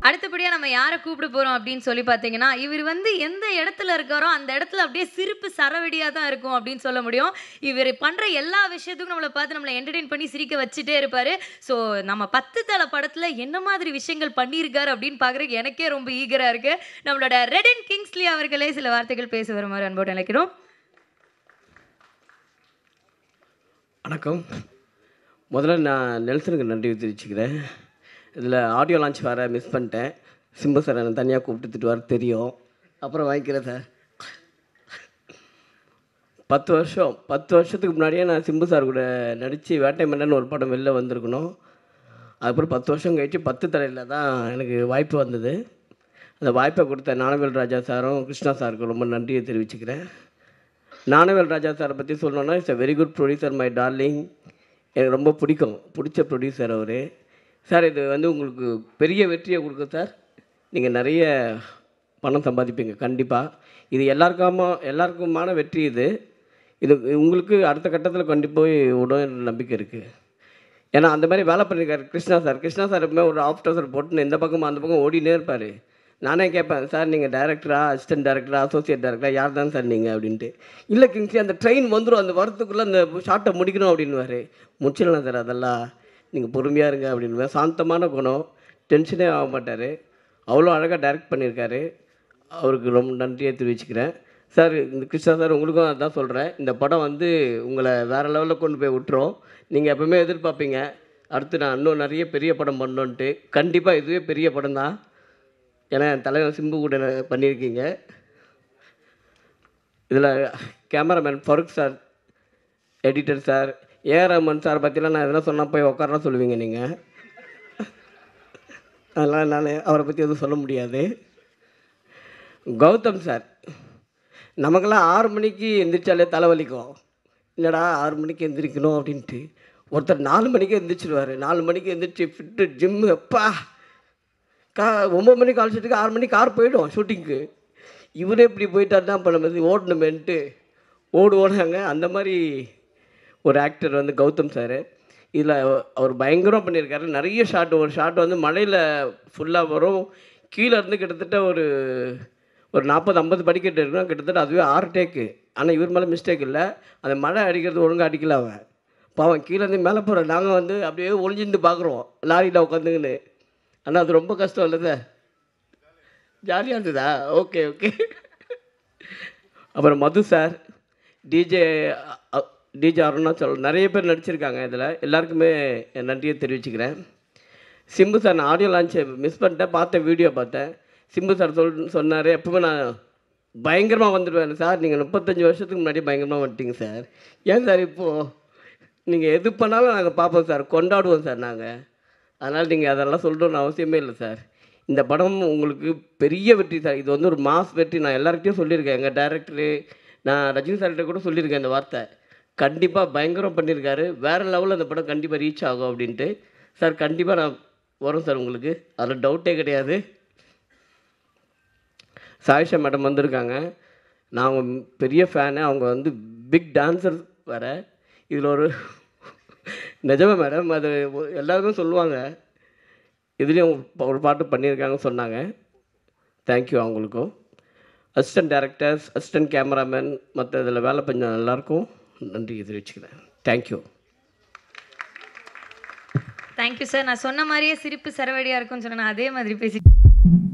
அடுத்தபடியாக நம்ம யாரை கூப்பிட போகிறோம் அப்படின்னு சொல்லி பார்த்தீங்கன்னா இவர் வந்து எந்த இடத்துல இருக்காரோ அந்த இடத்துல அப்படியே சிரிப்பு சரவெடியாக தான் இருக்கும் அப்படின்னு சொல்ல முடியும் இவர் பண்ணுற எல்லா விஷயத்துக்கும் நம்மளை பார்த்து நம்மளை என்டர்டெயின் பண்ணி சிரிக்க வச்சுட்டே இருப்பார் ஸோ நம்ம பத்து தலை படத்தில் என்ன மாதிரி விஷயங்கள் பண்ணியிருக்காரு அப்படின்னு பார்க்குறதுக்கு எனக்கே ரொம்ப ஈகராக இருக்குது நம்மளோட ரெடன் கிங்ஸ்லி அவர்களே சில வார்த்தைகள் பேச வருமாறு அன்போடு நினைக்கிறோம் வணக்கம் முதல்ல நான் நெல்சனுக்கு நன்றி தெரிவிச்சுக்கிறேன் இதில் ஆடியோ லான்ச் வேறு மிஸ் பண்ணிட்டேன் சிம்பு சார் என்னை தனியாக கூப்பிட்டு திட்டுவார் தெரியும் அப்புறம் வாங்கிக்கிறேன் சார் பத்து வருஷம் பத்து வருஷத்துக்கு முன்னாடியே நான் சிம்பு சார் கூட நடித்து வேட்டை மன்னன் ஒரு படம் வெளில வந்திருக்கணும் அதுக்கப்புறம் பத்து வருஷம் கழிச்சு பத்து தலையில் தான் எனக்கு வாய்ப்பு வந்தது அந்த வாய்ப்பை கொடுத்த ஞானவேல் ராஜா சாரும் கிருஷ்ணா சாருக்கும் ரொம்ப நன்றியை தெரிவிச்சுக்கிறேன் ஞானவேல் ராஜா சாரை பற்றி சொல்லணும்னா it's a very good producer my darling எனக்கு ரொம்ப பிடிக்கும் பிடிச்ச ப்ரொடியூசர் அவர் சார் இது வந்து உங்களுக்கு பெரிய வெற்றியை கொடுக்கும் சார் நீங்கள் நிறைய பணம் சம்பாதிப்பீங்க கண்டிப்பாக இது எல்லாருக்காம எல்லாருக்குமான வெற்றி இது இது உங்களுக்கு அடுத்த கட்டத்தில் கொண்டு போய் விடும் நம்பிக்கை இருக்குது ஏன்னா அந்த மாதிரி வேலை பண்ணியிருக்காரு கிருஷ்ணா சார் கிருஷ்ணா சார் எப்பவுமே ஒரு ஆஃப்டர் போட்டுன்னு இந்த பக்கம் அந்த பக்கம் ஓடினே இருப்பார் நானே கேட்பேன் சார் நீங்கள் டேரக்டரா அசிஸ்டன்ட் டேரக்டரா அசோசியேட் டேரக்டரா யார் தான் சார் நீங்கள் அப்படின்ட்டு இல்லை கிங்ஸி அந்த ட்ரெயின் வந்துடும் அந்த வரத்துக்குள்ளே அந்த ஷார்ட்டை முடிக்கணும் அப்படின்னுவார் முடிச்சிடலாம் சார் அதெல்லாம் நீங்கள் பொறுமையாக இருங்க அப்படின்னு சாந்தமான குணம் டென்ஷனே ஆக மாட்டார் அவ்வளோ அழகாக டைரக்ட் பண்ணியிருக்காரு அவருக்கு ரொம்ப நன்றியை தெரிவிச்சுக்கிறேன் சார் இந்த கிருஷ்ணா சார் உங்களுக்கும் அதான் சொல்கிறேன் இந்த படம் வந்து உங்களை வேறு லெவலில் கொண்டு போய் விட்டுரும் நீங்கள் எப்பவுமே எதிர்பார்ப்பீங்க அடுத்து நான் இன்னும் நிறைய பெரிய படம் பண்ணணுன்ட்டு கண்டிப்பாக இதுவே பெரிய படம் தான் ஏன்னா என் தலைவர் சிம்பு கூட பண்ணியிருக்கீங்க இதில் cameraman Farooq sir editor sir AR Rahman sir பற்றிலாம் நான் எதனா சொன்னால் போய் உட்காரலாம் சொல்லுவீங்க நீங்கள் அதெல்லாம் நான் அவரை பற்றி எதுவும் சொல்ல முடியாது கௌதம் சார் நமக்கெல்லாம் ஆறு மணிக்கு எந்திரிச்சாலே தலைவலிக்கும் என்னடா ஆறு மணிக்கு எந்திரிக்கணும் அப்படின்ட்டு ஒருத்தர் நாலு மணிக்கு எந்திரிச்சிடுவார் நாலு மணிக்கு எந்திரிச்சு ஃபிட்டு ஜிம்மு எப்பா கா ஒம்பது மணிக்கு அழைச்சிட்டு ஆறு மணிக்கு கார் போயிடும் ஷூட்டிங்க்கு இவரே இப்படி போயிட்டாருன்னா இப்போ நம்ம ஓடணுமேன்ட்டு ஓடுவோனாங்க அந்த மாதிரி ஒரு ஆக்டர் வந்து கௌதம் சார் இதில் அவர் பயங்கரம் பண்ணியிருக்காரு நிறைய ஷாட் ஒரு ஷாட் வந்து மலையில் ஃபுல்லாக வரும் கீழே இருந்து கிட்டத்தட்ட ஒரு ஒரு நாற்பது ஐம்பது படிக்கட்டு இருக்கும் கிட்டத்தட்ட அதுவே ஆறு டேக்கு ஆனால் இவர் மேலே மிஸ்டேக் இல்லை அந்த மழை அடிக்கிறது ஒழுங்காக அடிக்கல அவன் பாவன் கீழே இருந்து மேலே போகிற நாங்கள் வந்து அப்படியே ஒளிஞ்சிருந்து பார்க்குறோம் லாரியில் உட்காந்துக்கின்னு ஆனால் அது ரொம்ப கஷ்டம் இல்லை சார் ஜாலியாக இருந்ததா ஓகே ஓகே அப்புறம் Madhu sir DJ DJ Arunachal நிறைய பேர் நடிச்சிருக்காங்க இதில் எல்லாருக்குமே என் நன்றியை தெரிவிச்சுக்கிறேன் சிம்பு சார் நான் ஆடியோ லான்ச்சை மிஸ் பண்ணிட்டேன் பார்த்தேன் வீடியோ பார்த்தேன் சிம்பு சார் சொல் சொன்னார் எப்பவுமே நான் பயங்கரமாக வந்துடுவேன் சார் நீங்கள் முப்பத்தஞ்சு வருஷத்துக்கு முன்னாடி பயங்கரமாக வந்துட்டீங்க சார் ஏன் சார் இப்போது நீங்கள் எது பண்ணாலும் நாங்கள் பார்ப்போம் சார் கொண்டாடுவோம் சார் நாங்கள் அதனால் நீங்கள் அதெல்லாம் சொல்லணும்னு அவசியமே இல்லை சார் இந்த படம் உங்களுக்கு பெரிய வெற்றி சார் இது வந்து ஒரு மாஸ் வெற்றி நான் எல்லார்கிட்டையும் சொல்லியிருக்கேன் எங்கள் டேரக்டரு நான் ரஜினி சார்கிட்ட கூட சொல்லியிருக்கேன் இந்த வார்த்தை கண்டிப்பாக பயங்கரம் பண்ணியிருக்காரு வேறு லெவலில் அந்த படம் கண்டிப்பாக ரீச் ஆகும் அப்படின்ட்டு சார் கண்டிப்பாக நான் வரும் சார் உங்களுக்கு அதில் டவுட்டே கிடையாது சாயிஷா மேடம் வந்திருக்காங்க நான் அவங்க பெரிய ஃபேனு அவங்க வந்து பிக் டான்சர் வேறு இதில் ஒரு நிஜமா மேடம் அது ஒ- எல்லாருமே சொல்லுவாங்க இதுலேயும் ஒரு பாட்டு பண்ணியிருக்காங்கன்னு சொன்னாங்க தேங்க்யூ அவங்களுக்கும் அசிஸ்டன்ட் டேரக்டர்ஸ் அசிஸ்டன்ட் கேமராமேன் மற்ற இதில் வேலை பண்ண எல்லாருக்கும் நன்றி தெரிவிச்சுக்கிறேன் தேங்க்யூ தேங்க்யூ சார் நான் சொன்ன மாதிரியே சிரிப்பு சரவடியாக இருக்கும்னு சொன்னேன் நான் அதே மாதிரி பேசி